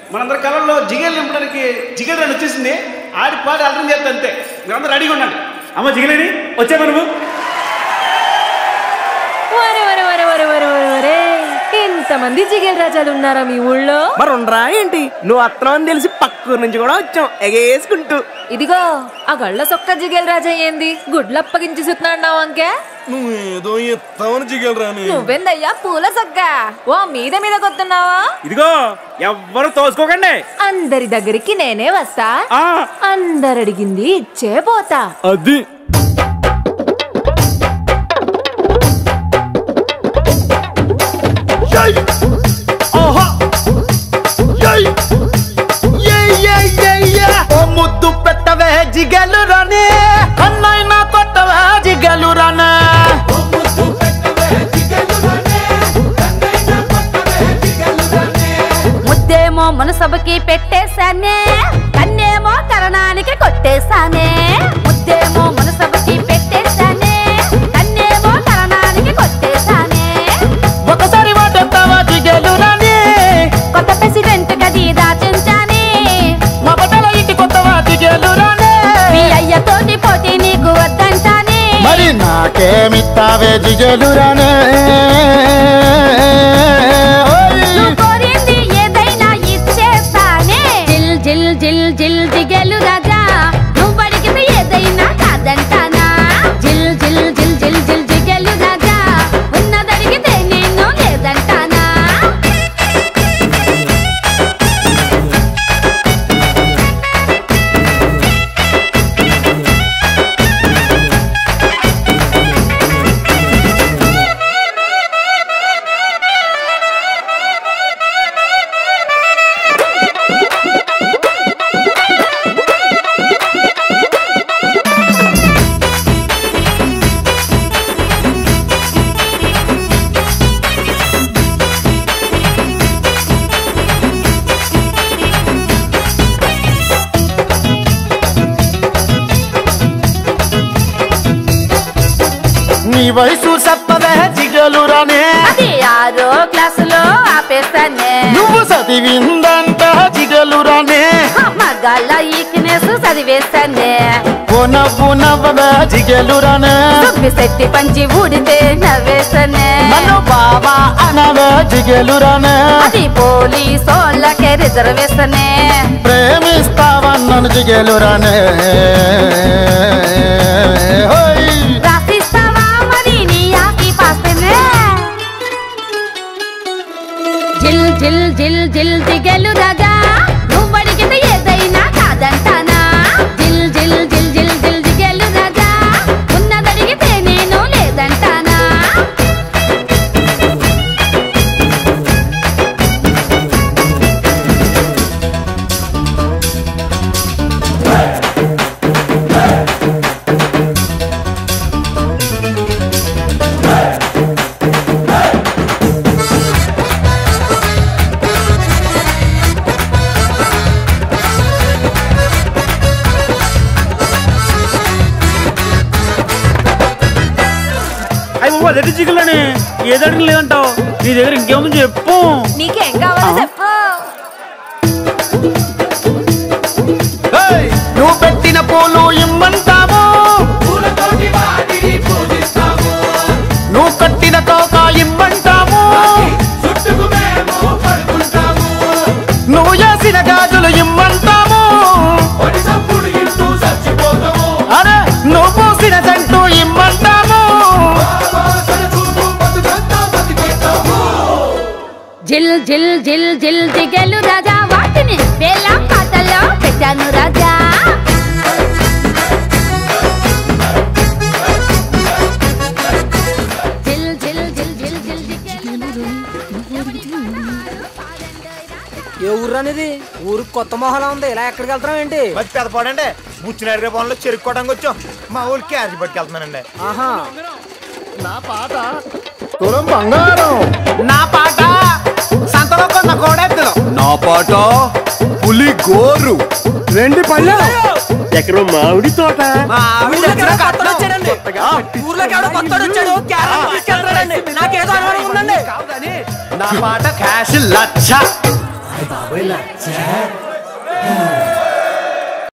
మనందరి కళల్లో జిగేలు నింపడానికి జిగేల్ రన్ వచ్చేసింది ఆడి పాడి అర్థం చేస్తే అంతే మీరందరూ రెడీగా ఉండండి అమ్మ జిగిలేని వచ్చావా నువ్వు వరే వరే వరే వరే వరే వరే వరే ఇంతమంది జిగేల్ రాజాలు ఉన్నారా మీ ఊళ్ళో మరి ఉండరా ఏంటి నువ్వు అత్తనం అని తెలిసి పక్కూరు నుంచి కూడా వచ్చాం ఎగేసుకుంటూ ఇదిగో ఆ గళ్ళ సొక్క జిగేల్ రాజా ఏంది గుడ్లప్పగించి సుతున్నాడు అంకే నువ్వు ఏదో ఎత్తావని జిగలరాని నువ్వెందయ్యా పూల సొక్క ఓ మీద మీద కొత్తున్నావా ఇదిగో ఎవ్వరు తోసుకోకండి అందరి దగ్గరికి నేనే వస్తా ఆ అందరు అడిగింది ఇచ్చే పోతా అది ఓ ముద్దు పెట్టవే జిగలు రానే అన్నైనా కొట్టవే జిగలు రానే ముద్దేమో మనసభకి పెట్టేశానే కన్నేమో కరణానికి కొట్టేశానే ముద్దేమో మనసభకి పెట్టేశానే కన్నేమో కరణానికి కొట్టేశానే ఒకసారి వాటెత్తావా జిగలు రానే కొత్త ప్రెసిడెంట్ గది దాచించానే మా బట్టల ఇంటి కొత్తవా జిగలు రానే మీ అయ్యతోటి పోటీ నీకు వద్దంటానే మరి నాకేమిత్తావే జిగలు రానే నువ్వు కోరింది ఏదైనా ఇచ్చేస్తానే జిల్ జిల్ జిల్ జిల్ జిగెలు రాజా నువ్వు అడిగింది ఏదైనా కాదంటానా జిల్ జిల్ జిల్ జిల్ జిల్ జిగెలు రాజా ఉన్నదడిగితే నేను లేదంటానా నీ వయసు సత్తవే జిగలు రానే అది ఆరో క్లాసులో ఆపేస్తానే నువ్వు చదివిందంట జిగలు రానే మగాళ్ళ ఈక్నెస్ చదివేస్తానే ఓ నవ్వు నవ్వవే జిగలు రానే సుబ్బి శెట్టి పంచి ఊడితే నవ్వేస్తానే నన్ను బాబా అనవే జిగలు రానే అది పోలీసోళ్ళకే రిజర్వేషనే ప్రేమిస్తావన్నను జిగలు రానే హోయ్ రాసిస్తావా మరి నీ ఆకి పాస్తేనే జిల్ జిల్ జిల్ జిల్ దిగలు రాజా నువ్వు అడిగింది ఏదైనా కాదంటానా జిల్ జిల్ జిల్ జిల్ జిల్ దిగలు రాజా ఉన్నదడిగితే నేను లేదంటానా అయ్యి బాబు అదే జిగిలేని ఏదడికి లేదంటావు నీ దగ్గర ఇంకేముంది చెప్పు నీకేం కావాలో చెప్పు హేయ్! నువ్వు పెట్టిన పూలు ఇమ్మంటాము నువ్వు కట్టిన తోక ఇమ్మంటాము నువ్వు వేసిన గాజులు ఇమ్మంటాము అరే నువ్వు పూసిన జంటు ఇమ్మంటాము జిల్ జిల్ జిల్ జిల్ దిగలు రాజా వాటిని వేల పాటల్లో పెట్టాను రాజా జిల్ జిల్ జిల్ జిల్ జిల్ దిగలు ఏ ఊరు అనేది ఊరు కొత్త మొహలా ఉంది ఇలా ఎక్కడికి వెళ్తాం ఏంటి మరి పెదపాడండి బుచ్చినాడిగా పనులు చెరుక్కోవడానికి వచ్చాం మా ఊళ్ళు క్యారేజ్ పట్టుకెళ్తున్నానండి ఆహా తులం బంగారం నా పాట సంతలో కొన్న కోడెత్తులు నా పాట పులి గోరు రెండు పళ్ళు ఎక్కడ మామిడి తోట ఊర్లోకి ఎవడో కొత్తోడు వచ్చాడండి. ఊర్లోకి ఎవడో కొత్తోడు వచ్చాడు క్యారెట్ తీసుకెళ్తాడండి నాకేదో అనుమానం ఉందండి నా పాట క్యాష్ లచ్చ బాబాయ్ లచ్చ